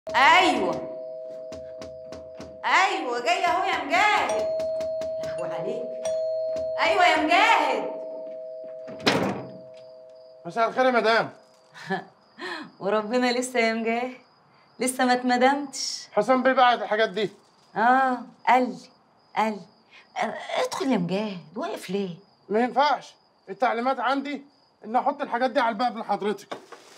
ايوه ايوه جايه اهو يا مجاهد لهو عليك ايوه يا مجاهد مساء الخير يا مدام وربنا لسه يا مجاهد لسه ما اتمدمتش حسام بيه بعت الحاجات دي اه قال لي قال لي. آه، ادخل يا مجاهد واقف ليه ما ينفعش التعليمات عندي ان احط الحاجات دي على الباب لحضرتك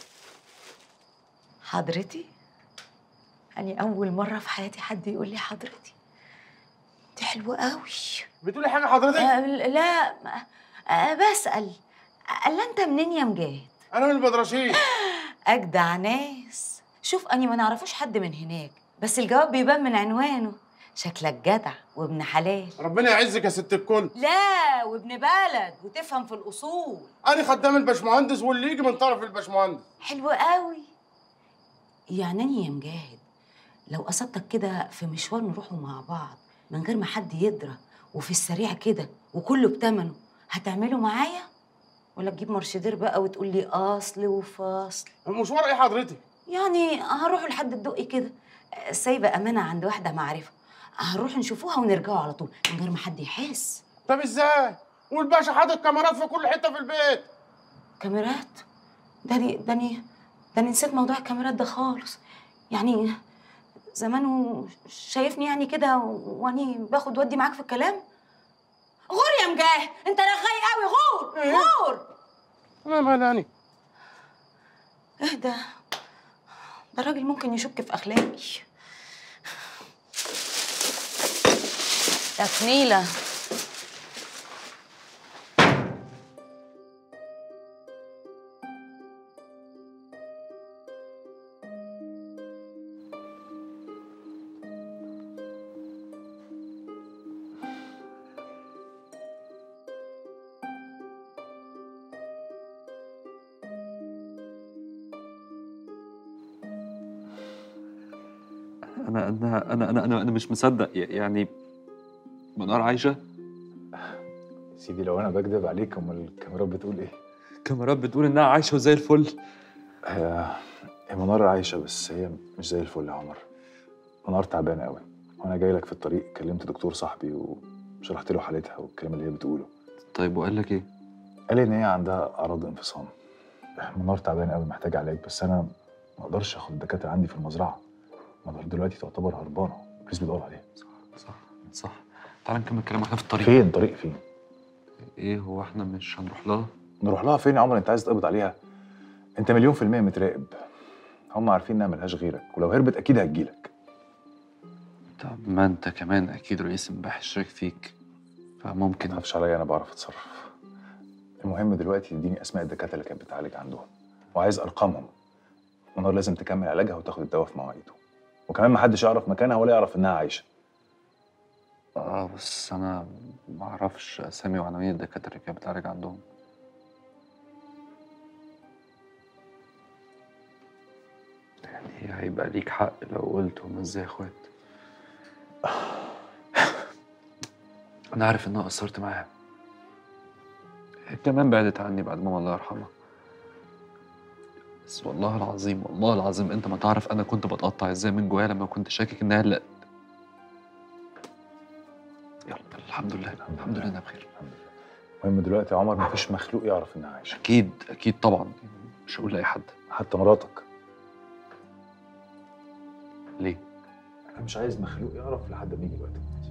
حضرتي يعني اول مره في حياتي حد يقول لي حضرتي دي حلوه قوي بتقولي حاجه حضرتك آه لا آه بسال قال انت منين يا مجاهد انا من البدرشين اجدع ناس شوف اني ما نعرفوش حد من هناك بس الجواب بيبان من عنوانه شكلك جدع وابن حلال ربنا يعزك يا ست الكل لا وابن بلد وتفهم في الاصول انا خدام الباشمهندس واللي يجي من طرف الباشمهندس حلو قوي يعني أنا يا مجاهد لو قصدتك كده في مشوار نروحوا مع بعض من غير ما حد يدرى وفي السريع كده وكله بتمنه هتعمله معايا ولا تجيب مرشدير بقى وتقول لي اصل وفاصل المشوار ايه حضرتك يعني هروح لحد الدقي كده سايبه امانه عند واحده معرفه هنروح نشوفوها ونرجعوا على طول من غير ما حد يحس طب ازاي والباشا حاطط كاميرات في كل حته في البيت كاميرات داني داني داني نسيت موضوع الكاميرات ده خالص يعني زمانه شايفني يعني كده واني باخد ودي معاك في الكلام غور يا مجاهد انت رغاي قوي غور إيه؟ غور انا مالاني ايه ده ده الراجل ممكن يشك في اخلاقي يا فنيله انا انا انا انا انا, أنا مش مصدق ي- يعني منار عايشه سيدي لو انا بكذب عليك امال الكاميرات بتقول ايه؟ كاميرات بتقول انها عايشه وزي الفل هي هي منار عايشه بس هي مش زي الفل يا عمر منار تعبانه قوي وانا جاي لك في الطريق كلمت دكتور صاحبي وشرحت له حالتها والكلام اللي هي بتقوله طيب وقال لك ايه قال لي ان هي عندها اعراض انفصام منار تعبانه قوي محتاجه علاج بس انا ما اقدرش اخد الدكاتره عندي في المزرعه منار دلوقتي تعتبر هربانه البوليس بيدور عليها صح صح تعال نكمل كلام واحنا في الطريق فين طريق فين ايه هو احنا مش هنروح لها نروح لها فين يا عمر انت عايز تقبض عليها انت مليون في المية متراقب هم عارفين انها ملهاش غيرك ولو هربت اكيد هتجيلك طب ما انت كمان اكيد رئيس امبارح شارك فيك ما فممكن تخافش عليا انا بعرف اتصرف المهم دلوقتي تديني اسماء الدكاتره اللي كانت بتعالج عندهم وعايز ارقامهم منار لازم تكمل علاجها وتاخد الدواء في مواعيده وكمان ما حدش يعرف مكانها ولا يعرف انها عايشه اه بس انا ما اعرفش اسامي وعناوين الدكاتره اللي كانت بتعالج عندهم يعني هيبقى ليك حق لو قلت هما ازاي اخوات انا عارف ان انا قصرت معاها هي كمان بعدت عني بعد ماما الله يرحمها بس والله العظيم والله العظيم انت ما تعرف انا كنت بتقطع ازاي من جوايا لما كنت شاكك انها لا يلا الحمد لله الحمد لله انا بخير الحمد لله المهم دلوقتي يا عمر مفيش مخلوق يعرف انها عايشه اكيد اكيد طبعا مش هقول لاي حد حتى مراتك ليه انا مش عايز مخلوق يعرف لحد ما يجي وقته